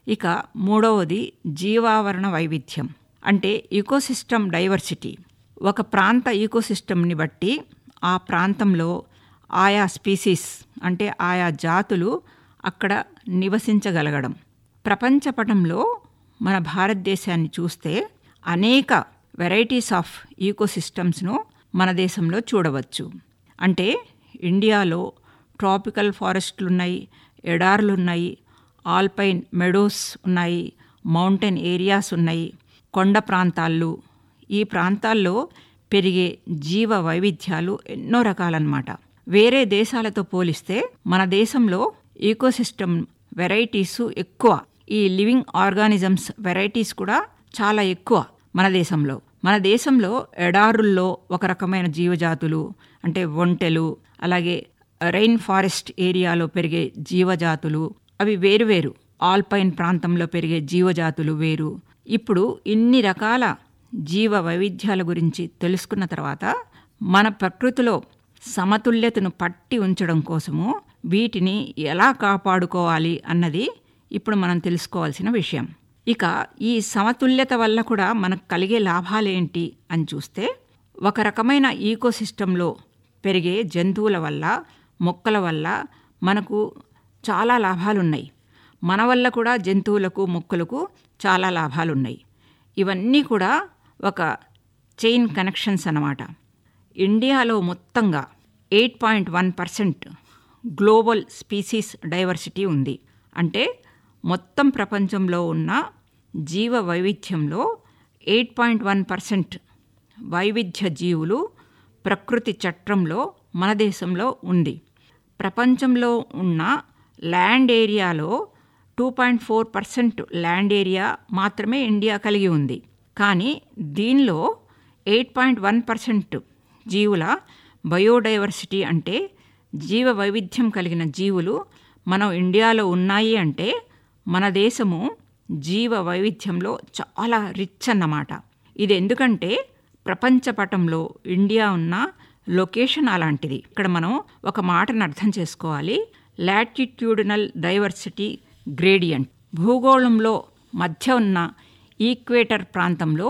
ఇక మూడవది జీవావరణ వైవిధ్యం అంటే ఈకోసిస్టమ్ డైవర్సిటీ ఒక ప్రాంత ఈకోసిస్టమ్ని బట్టి ఆ ప్రాంతంలో ఆయా స్పీసీస్ అంటే ఆయా జాతులు అక్కడ నివసించగలగడం ప్రపంచపటంలో మన భారతదేశాన్ని చూస్తే అనేక వెరైటీస్ ఆఫ్ ఈకోసిస్టమ్స్ను మన దేశంలో చూడవచ్చు అంటే ఇండియాలో ట్రాపికల్ ఫారెస్ట్లు ఉన్నాయి ఎడార్లు ఉన్నాయి ఆల్పైన్ మెడోస్ ఉన్నాయి మౌంటైన్ ఏరియాస్ ఉన్నాయి కొండ ప్రాంతాలు ఈ ప్రాంతాల్లో పెరిగే జీవ వైవిధ్యాలు ఎన్నో రకాలన్నమాట వేరే దేశాలతో పోలిస్తే మన దేశంలో ఈకోసిస్టమ్ వెరైటీస్ ఎక్కువ ఈ లివింగ్ ఆర్గానిజమ్స్ వెరైటీస్ కూడా చాలా ఎక్కువ మన దేశంలో మన దేశంలో ఎడారుల్లో ఒక రకమైన జీవజాతులు అంటే ఒంటెలు అలాగే రైన్ ఫారెస్ట్ ఏరియాలో పెరిగే జీవజాతులు అవి వేరువేరు ఆల్పైన్ ప్రాంతంలో పెరిగే జీవజాతులు వేరు ఇప్పుడు ఇన్ని రకాల జీవ వైవిధ్యాల గురించి తెలుసుకున్న తర్వాత మన ప్రకృతిలో సమతుల్యతను పట్టి ఉంచడం కోసము వీటిని ఎలా కాపాడుకోవాలి అన్నది ఇప్పుడు మనం తెలుసుకోవాల్సిన విషయం ఇక ఈ సమతుల్యత వల్ల కూడా మనకు కలిగే లాభాలేంటి అని చూస్తే ఒక రకమైన ఈకోసిస్టంలో పెరిగే జంతువుల వల్ల మొక్కల వల్ల మనకు చాలా లాభాలున్నాయి మన వల్ల కూడా జంతువులకు మొక్కలకు చాలా లాభాలున్నాయి ఇవన్నీ కూడా ఒక చైన్ కనెక్షన్స్ అన్నమాట ఇండియాలో మొత్తంగా eight point one percent global species diversity ఉంది అంటే మొత్తం ప్రపంచంలో ఉన్న జీవ వైవిధ్యంలో ఎయిట్ పాయింట్ వన్ పర్సెంట్ వైవిధ్య జీవులు ప్రకృతి చట్రంలో మన దేశంలో ఉంది ప్రపంచంలో ఉన్న ల్యాండ్ ఏరియాలో two point four percent land area మాత్రమే ఇండియా కలిగి ఉంది కానీ దీనిలో ఎయిట్ పాయింట్ వన్ పర్సెంట్ జీవుల బయోడైవర్సిటీ అంటే జీవ వైవిధ్యం కలిగిన జీవులు మనం ఇండియాలో ఉన్నాయి అంటే మన దేశము జీవ వైవిధ్యంలో చాలా రిచ్ అన్నమాట ఇది ఎందుకంటే ప్రపంచ పటంలో ఇండియా ఉన్న లొకేషన్ అలాంటిది ఇక్కడ మనం ఒక మాటను అర్థం చేసుకోవాలి లాటిట్యూడినల్ డైవర్సిటీ గ్రేడియంట్ భూగోళంలో మధ్య ఉన్న ఈక్వేటర్ ప్రాంతంలో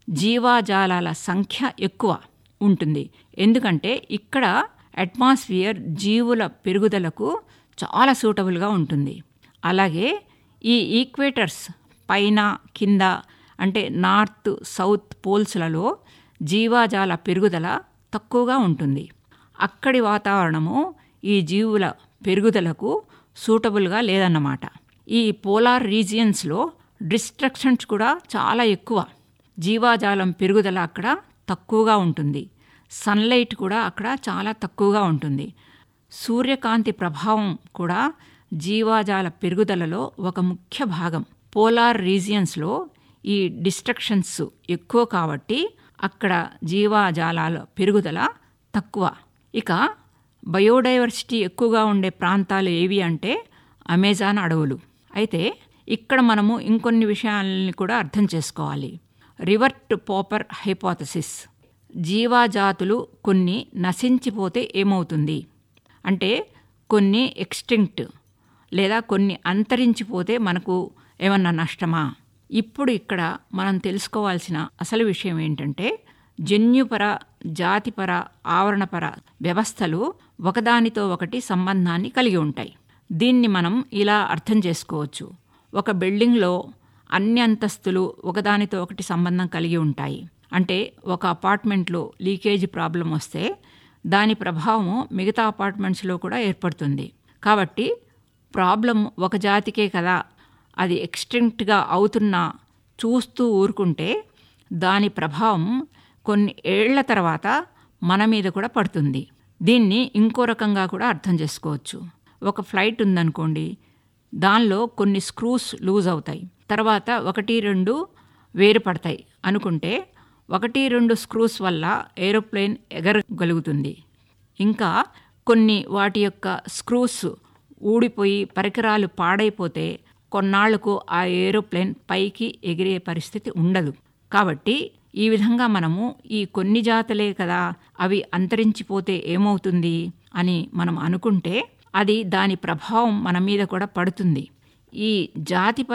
జీవాజాలాల సంఖ్య ఎక్కువ ఉంటుంది ఎందుకంటే ఇక్కడ అట్మాస్ఫియర్ జీవుల పెరుగుదలకు చాలా సూటబుల్గా ఉంటుంది అలాగే ఈ ఈక్వేటర్స్ పైన కింద అంటే నార్త్ సౌత్ పోల్స్లలో జీవాజాల పెరుగుదల తక్కువగా ఉంటుంది అక్కడి వాతావరణము ఈ జీవుల పెరుగుదలకు సూటబుల్గా లేదన్నమాట ఈ పోలార్ రీజియన్స్లో డిస్ట్రక్షన్స్ కూడా చాలా ఎక్కువ జీవాజాలం పెరుగుదల అక్కడ తక్కువగా ఉంటుంది సన్లైట్ కూడా అక్కడ చాలా తక్కువగా ఉంటుంది సూర్యకాంతి ప్రభావం కూడా జీవాజాల పెరుగుదలలో ఒక ముఖ్య భాగం పోలార్ రీజియన్స్లో ఈ డిస్ట్రక్షన్స్ ఎక్కువ కాబట్టి అక్కడ జీవాజాలాల పెరుగుదల తక్కువ ఇక బయోడైవర్సిటీ ఎక్కువగా ఉండే ప్రాంతాలు ఏవి అంటే అమెజాన్ అడవులు అయితే ఇక్కడ మనము ఇంకొన్ని విషయాలని కూడా అర్థం చేసుకోవాలి రివర్ట్ పోపర్ హైపోథసిస్ జీవాజాతులు కొన్ని నశించిపోతే ఏమవుతుంది అంటే కొన్ని ఎక్స్టింక్ట్ లేదా కొన్ని అంతరించిపోతే మనకు ఏమన్నా నష్టమా ఇప్పుడు ఇక్కడ మనం తెలుసుకోవాల్సిన అసలు విషయం ఏంటంటే జన్యుపర జాతిపర ఆవరణపర వ్యవస్థలు ఒకదానితో ఒకటి సంబంధాన్ని కలిగి ఉంటాయి దీన్ని మనం ఇలా అర్థం చేసుకోవచ్చు ఒక బిల్డింగ్లో అన్ని అంతస్తులు ఒకదానితో ఒకటి సంబంధం కలిగి ఉంటాయి అంటే ఒక అపార్ట్మెంట్లో లీకేజ్ ప్రాబ్లం వస్తే దాని ప్రభావము మిగతా అపార్ట్మెంట్స్లో కూడా ఏర్పడుతుంది కాబట్టి ప్రాబ్లం ఒక జాతికే కదా అది ఎక్స్టెంట్గా అవుతున్నా చూస్తూ ఊరుకుంటే దాని ప్రభావం కొన్ని ఏళ్ల తర్వాత మన మీద కూడా పడుతుంది దీన్ని ఇంకో రకంగా కూడా అర్థం చేసుకోవచ్చు ఒక ఫ్లైట్ ఉందనుకోండి దానిలో కొన్ని స్క్రూస్ లూజ్ అవుతాయి తర్వాత ఒకటి రెండు వేరు పడతాయి అనుకుంటే ఒకటి రెండు స్క్రూస్ వల్ల ఏరోప్లేన్ ఎగరగలుగుతుంది ఇంకా కొన్ని వాటి యొక్క స్క్రూస్ ఊడిపోయి పరికరాలు పాడైపోతే కొన్నాళ్లకు ఆ ఏరోప్లేన్ పైకి ఎగిరే పరిస్థితి ఉండదు కాబట్టి ఈ విధంగా మనము ఈ కొన్ని జాతులే కదా అవి అంతరించిపోతే ఏమవుతుంది అని మనం అనుకుంటే అది దాని ప్రభావం మన మీద కూడా పడుతుంది ఈ జాతిపర